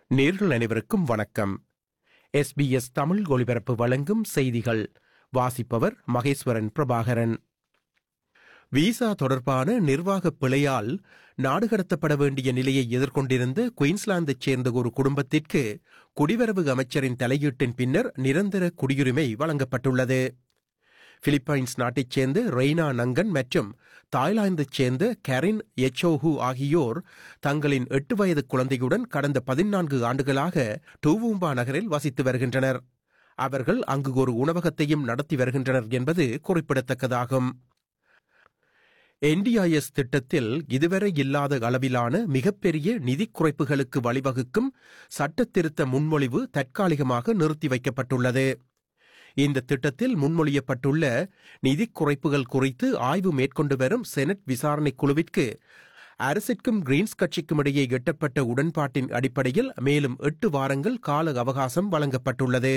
நேர்கள் அனைவருக்கும் வணக்கம் எஸ்பிஎஸ் தமிழ் ஒலிபரப்பு வழங்கும் செய்திகள் வாசிப்பவர் மகேஸ்வரன் பிரபாகரன் விசா தொடர்பான நிர்வாக பிழையால் நாடு கடத்தப்பட வேண்டிய நிலையை எதிர்கொண்டிருந்த குயின்ஸ்லாந்தைச் சேர்ந்த ஒரு குடும்பத்திற்கு குடிவரவு அமைச்சரின் தலையீட்டின் பின்னர் நிரந்தர குடியுரிமை வழங்கப்பட்டுள்ளது பிலிப்பைன்ஸ் நாட்டைச் சேர்ந்த ரெய்னா நங்கன் மற்றும் தாய்லாந்தைச் சேர்ந்த கரின் எச்சோஹு ஆகியோர் தங்களின் எட்டு வயது குழந்தையுடன் கடந்த பதினான்கு ஆண்டுகளாக டூவூம்பா நகரில் வசித்து வருகின்றனர் அவர்கள் அங்கு ஒரு உணவகத்தையும் நடத்தி வருகின்றனர் என்பது குறிப்பிடத்தக்கதாகும் என்டிஐஎஸ் திட்டத்தில் இதுவரை இல்லாத அளவிலான மிகப்பெரிய நிதி குறைப்புகளுக்கு வழிவகுக்கும் சட்ட திருத்த முன்மொழிவு தற்காலிகமாக நிறுத்தி வைக்கப்பட்டுள்ளது இந்த திட்டத்தில் முன்மொழியப்பட்டுள்ள நிதி குறைப்புகள் குறித்து ஆய்வு மேற்கொண்டு வரும் செனட் விசாரணை குழுவிற்கு அரசிற்கும் கிரீன்ஸ் கட்சிக்கும் இடையே எட்டப்பட்ட உடன்பாட்டின் அடிப்படையில் மேலும் எட்டு வாரங்கள் கால அவகாசம் வழங்கப்பட்டுள்ளது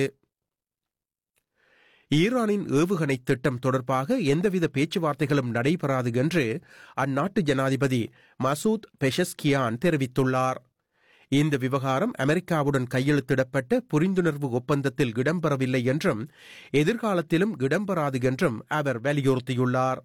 ஈரானின் ஏவுகணை திட்டம் தொடர்பாக எந்தவித பேச்சுவார்த்தைகளும் நடைபெறாது என்று அந்நாட்டு ஜனாதிபதி மசூத் பெஷஸ்கியான் தெரிவித்துள்ளார் இந்த விவகாரம் அமெரிக்காவுடன் கையெழுத்திடப்பட்ட புரிந்துணர்வு ஒப்பந்தத்தில் இடம்பெறவில்லை என்றும் எதிர்காலத்திலும் இடம்பெறாது என்றும் அவர் வலியுறுத்தியுள்ளார்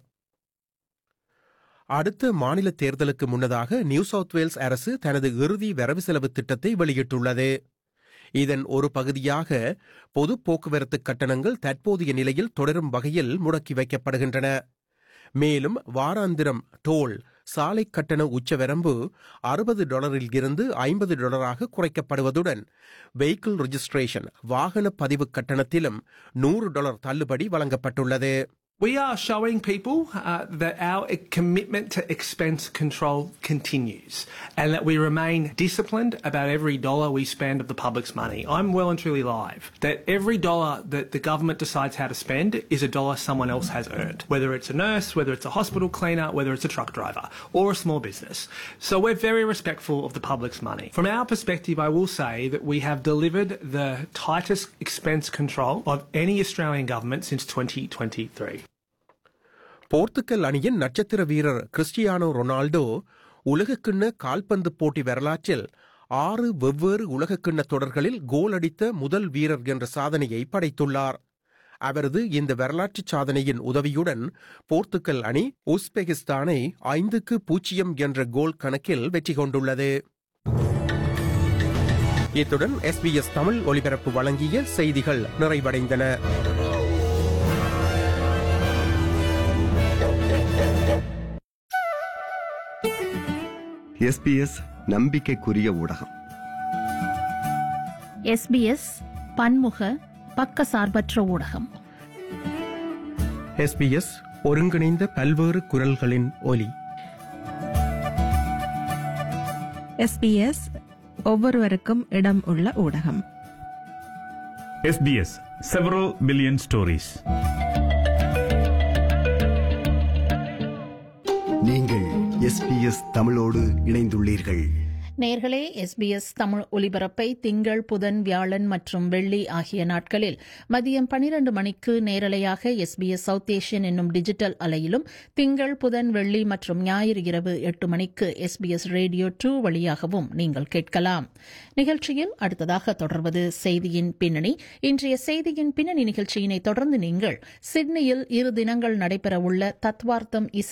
அடுத்த மாநில தேர்தலுக்கு முன்னதாக நியூ சவுத் வேல்ஸ் அரசு தனது இறுதி வரவு செலவு திட்டத்தை வெளியிட்டுள்ளது இதன் ஒரு பகுதியாக பொது போக்குவரத்து கட்டணங்கள் தற்போதைய நிலையில் தொடரும் வகையில் முடக்கி வைக்கப்படுகின்றன மேலும் வாராந்திரம் டோல் சாலை கட்டண உச்சவரம்பு அறுபது டாலரில் இருந்து ஐம்பது டாலராக குறைக்கப்படுவதுடன் வெஹிக்கிள் ரெஜிஸ்ட்ரேஷன் வாகன பதிவு கட்டணத்திலும் நூறு டாலர் தள்ளுபடி வழங்கப்பட்டுள்ளது We are showing people uh, that our commitment to expense control continues and that we remain disciplined about every dollar we spend of the public's money. I'm well and truly live that every dollar that the government decides how to spend is a dollar someone else has earned, whether it's a nurse, whether it's a hospital cleaner, whether it's a truck driver or a small business. So we're very respectful of the public's money. From our perspective, I will say that we have delivered the tightest expense control of any Australian government since 2023. Portugal அணியின் நட்சத்திர வீரர் Cristiano Ronaldo உலகக்கிண்ண கால்பந்து போட்டி வரலாற்றில் ஆறு வெவ்வேறு உலகக்கிண்ண தொடர்களில் கோல் அடித்த முதல் வீரர் என்ற சாதனையை படைத்துள்ளார் அவரது இந்த வரலாற்று சாதனையின் உதவியுடன் போர்த்துக்கல் அணி உஸ்பெகிஸ்தானை ஐந்துக்கு பூஜ்ஜியம் என்ற கோல் கணக்கில் வெற்றி கொண்டுள்ளது இத்துடன் எஸ்பிஎஸ் தமிழ் ஒலிபரப்பு வழங்கிய செய்திகள் நிறைவடைந்தன எஸ்பிஎஸ் நம்பிக்கைக்குரிய ஊடகம் எஸ்பிஎஸ் பன்முக பக்கசார்பற்ற ஊடகம் எஸ்பிஎஸ் ஒருங்கிணைந்த பல்வேறு குரல்களின் ஒலி எஸ்பிஎஸ் ஒவ்வொருவருக்கும் இடம் உள்ள ஊடகம் SBS several million stories. நீங்கள் எஸ்பிஎஸ் தமிழோடு இணைந்துள்ளீர்கள் நேர்களே எஸ்பிஎஸ் தமிழ் ஒலிபரப்பை திங்கள் புதன் வியாழன் மற்றும் வெள்ளி ஆகிய நாட்களில் மதியம் பனிரண்டு மணிக்கு நேரலையாக எஸ்பிஎஸ் சவுத் ஏஷியன் என்னும் டிஜிட்டல் அலையிலும் திங்கள் புதன் வெள்ளி மற்றும் ஞாயிறு இரவு எட்டு மணிக்கு எஸ்பிஎஸ் ரேடியோ டூ வழியாகவும் நீங்கள் கேட்கலாம் நிகழ்ச்சியில் அடுத்ததாக தொடர்வது செய்தியின் பின்னணி இன்றைய செய்தியின் பின்னணி நிகழ்ச்சியினை தொடர்ந்து நீங்கள் சிட்னியில் இரு தினங்கள் நடைபெறவுள்ள தத்வார்த்தம் இசை